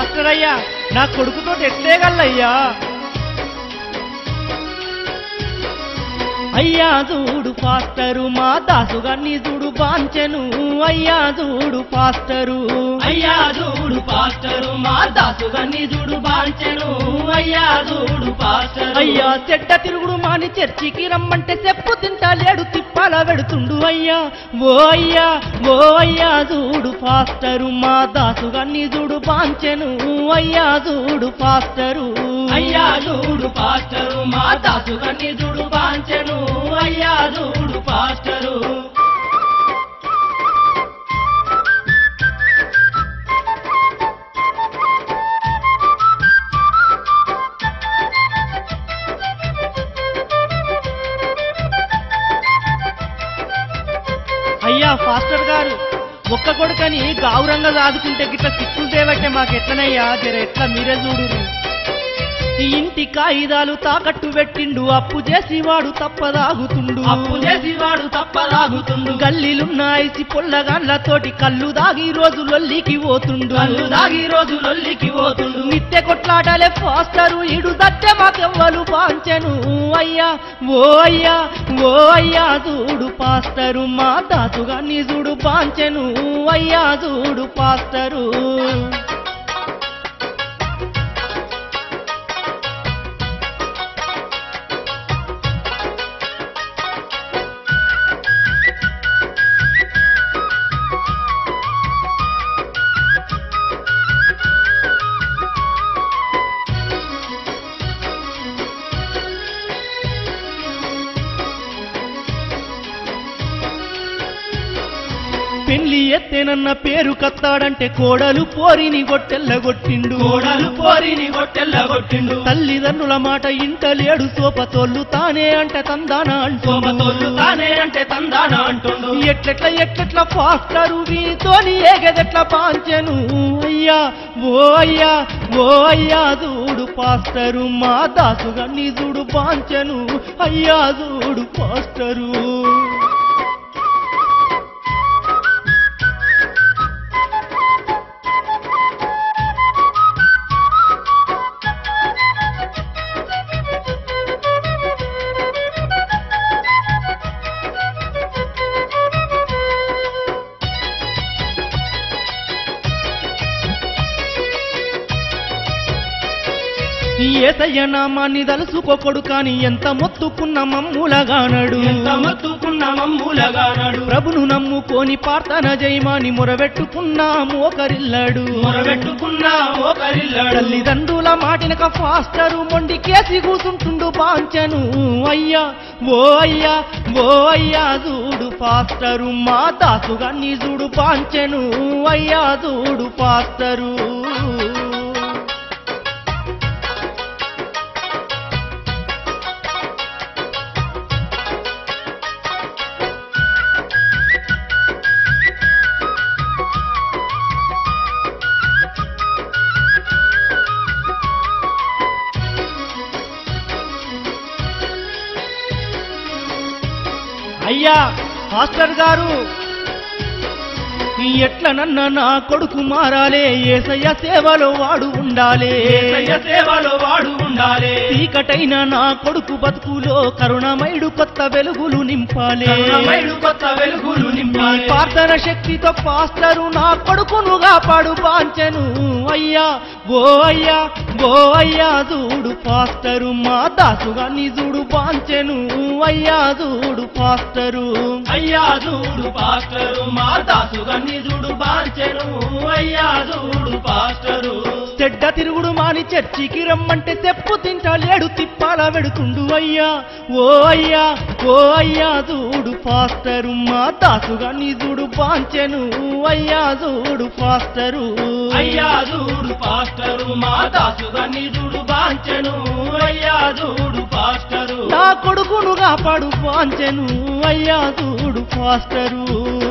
pastor అయ్యా నా కొడుకుతో ఎట్లేగల్లయ్యా అయ్యా చూడు పాస్టరు మా దాసుగాన్ని చూడు బాంచెను అయ్యా చూడు పాస్టరు అయ్యా చూడు పాస్టరు మా దాసుగాన్ని చూడు బాంచెను అయ్యా చూడు పాస్టరు అయ్యా చెడ్డ తిరుగుడు మాని చర్చికి రమ్మంటే చెప్పు తింటా లేడు తిప్పాల వెడుతుండు అయ్యా ఓ అయ్యా ఓ అయ్యా చూడు పాస్టరు మా దాసుగాన్ని చూడు బాంచెను అయ్యా చూడు పాస్టరు అయ్యా చూడు పాస్టరు మా దాసుగాన్ని చూడు బాంచెను అయ్యా చూడు పాస్టరు అయ్యా ఫాస్టర్ గారు ఒక్క కొడుకని గౌరంగా దాదుకుంటే గిట్ల సిక్కులు తేవట్టే మాకెట్లనయ్యా జర ఎట్లా మీరే చూడురు ఈ ఇంటి కాయిదాలు తాకట్టు పెట్టిండు అప్పు చేసి వాడు తప్పదాగుతుండు అప్పు చేసి వాడు తప్పలాగుతుండు గల్లీలున్న ఐసి పొల్లగాన్లతోటి కళ్ళు దాగి రోజు లొల్లికి పోతుండు కళ్ళు దాగి రోజు లొల్లికి పోతుండు నిత్య కొట్లాటలే ఫాస్టరు ఇడు దట్టె మాకెవ్వలు పాంచెను అయ్యా ఓ అయ్యా ఓ అయ్యా చూడు పాస్టరు మా దాసుగా చూడు పాంచెను అయ్యా చూడు పాస్టరు పెళ్లి ఎత్తేనన్న పేరు కత్తాడంటే కోడలు పోరిని గొట్టెల్లగొట్టిండు కోడలు పోరిని గొట్టెల్లగొట్టిండు తల్లిదండ్రుల మాట ఇంటలేడు సోపతోళ్ళు తానే అంటే తందాన సోమతోళ్ళు అంటూ తానే అంటే తందాన అంటుండు ఎట్లెట్ల ఎట్లెట్ల పాస్టరు వీతోని ఏగదెట్ల పాంచెను అయ్యా ఓ అయ్యా ఓ అయ్యా చూడు పాస్టరు మా దాసుగా నీ చూడు పాంచెను అయ్యా చూడు పాస్టరు ఏసయ్య నామాన్ని దలుసుకోకొడు కాని ఎంత మొత్తుకున్న మమ్ములగానడు ఎంత మత్తుకున్న మమ్ములగానాడు ప్రభును నమ్ముకొని ప్రార్థన జయమాని మొరబెట్టుకున్నా మోకరిల్లాడు మొరబెట్టుకున్న మోకరిల్లాడు తల్లిదండ్రుల మాటినక ఫాస్టరు మొండి కేసి కూసుంటుండు పాంచను అయ్యా ఓ అయ్యా ఓ అయ్యా చూడు ఫాస్టరు మా దాసుగా నీ చూడు పాంచెను అయ్యా చూడు ఫాస్టరు అయ్యా మాస్టర్ గారు ఎట్లనన్న నా కొడుకు మారాలే ఏసయ్య సేవలో వాడు ఉండాలే ఏసయ్య సేవలో వాడు ఉండాలి చీకటైన నా కొడుకు బతుకులో కరుణమయుడు కొత్త వెలుగులు నింపాలే కరుణమయుడు కొత్త వెలుగులు నీ నింపాలి ప్రార్థన శక్తితో పాస్టరు నా కొడుకును కాపాడు పాంచెను అయ్యా ఓ అయ్యా ఓ అయ్యా చూడు పాస్టరు మా దాసుగా నీ చూడు పాంచెను అయ్యా చూడు పాస్టరు అయ్యా చూడు పాస్టరు మా దాసుగా చూడు బాంచెను అయ్యా చూడు పాస్టరు చెడ్డ తిరుగుడు మాని చర్చికి రమ్మంటే తెప్పు తింటా లేడు తిప్పాల వెడుతుండు అయ్యా ఓ అయ్యా ఓ అయ్యా చూడు పాస్టరు మా దాసుగా నీ చూడు పాంచెను అయ్యా చూడు పాస్టరు అయ్యా చూడు పాస్టరు మా దాసుగా చూడు బాంచెను అయ్యా చూడు పాస్టరు నా కొడుకును కాపాడు పాంచెను అయ్యా చూడు పాస్టరు